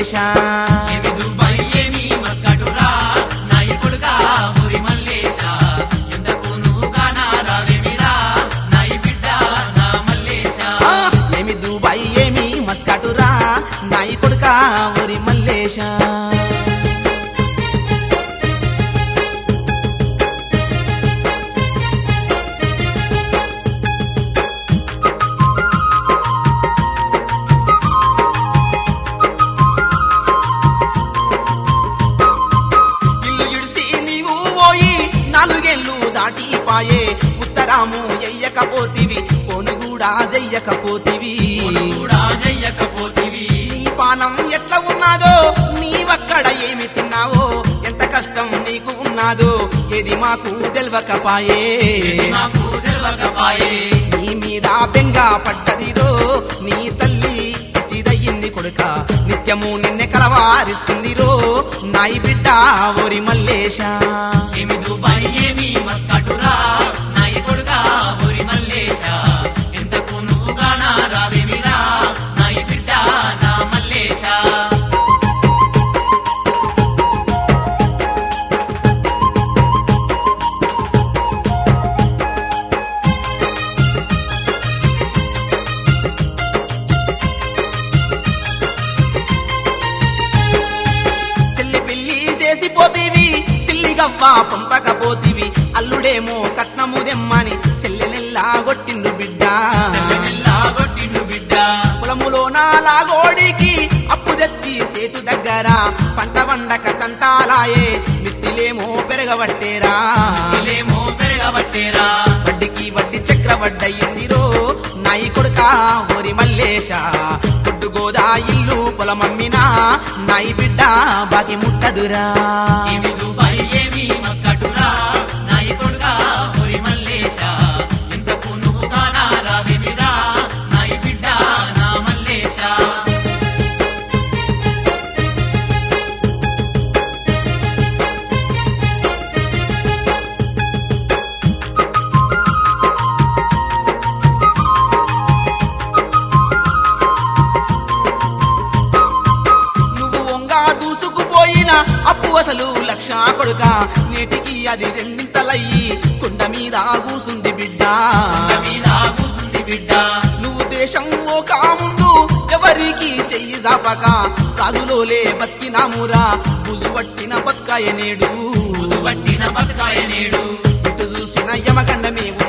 మల్లేశ ఏమి దుబాయ్ ఏమి మస్కటురా నాయకుడుగా ఊరి మల్లేశ ఎంతకు నువ్వు గానా రావేమిరా నాయి బిడ్డ నా మల్లేశ ఆ, ఏమి దుబాయ్ ఏమి మస్కాటురా నాయి కొడుక ఊరి మల్లేశ ఇల్లు ఇడిసి నీవు పోయి నాలుగేళ్ళు దాటిపాయే ఉత్తరాము ఎయ్యకపోతివి పోను కూడా జయ్యకపోతివి కూడా చెయ్యకపోతివి నీ పానం ఎట్లా ఉన్నదో నీవక్కడ ఏమి తిన్నావో ఎంత కష్టం నీకు ఉన్నదో ఏది మాకు తెలవకపాయే ఇది మాకు తెలవకపాయే నీ మీద బెంగ పడ్డదిరో నీ తల్లి చిదయ్యింది కొడుక నిత్యము నిన్నే కలవారిస్తుందిరో నాయి బిడ్డ ఓరి మల్లేశ ఏమి దుబాయ్ ఏమి మస్కటురా నాయకుడుగా ఊరి మల్లేశ ఎంతకు నువ్వు గానా రావేమిరా నాయి బిడ్డ నా మల్లేశ సిల్లి పిల్లి చేసిపోతీవి సిల్లిగవ్వ పంపకపోతివి అల్లుడేమో కట్నము దెమ్మని సెల్లెనెల్లా కొట్టిండు బిడ్డ చెల్లెమెల్లా కొట్టిండు బిడ్డ పొలములో నాలాగోడికి అప్పు తెచ్చి సేటు దగ్గర పంట వండక తంటాలాయే మిత్తిలేమో పెరగబట్టేరా ఇలేమో పెరగబట్టేరా వడ్డీకి వడ్డీ చక్రవడ్డయ్యిందిరో నాయి కొడుక ఓరి మల్లేశ కొట్టు గోదా ఇల్లు పొలమమ్మినా నాయి బిడ్డ బాకి ముట్టదురా ఏమి దుబాయ్ ఏమి మస్కటురా నాయకుడుగా ఊరి మల్లేశ ఎంతకు నువ్వు గానా రావేమిరా నాయి బిడ్డ నా మల్లేశ నువ్వు వంగా దూసుకుపోయిన అప్పు అసలు లక్ష కొడుక నేటికి అది రెండింతలయ్యి కొండ మీద కూసుంది బిడ్డ కొండ మీద కూసుంది బిడ్డ నువ్వు దేశం ఓ కాముందు ఎవరికి చెయ్యి జాపక రాజులోలే బతికినామురా బుజు పట్టిన బతుకాయ నేడు పట్టిన బతకాయ నేడు ఇటు చూసిన యమగండమే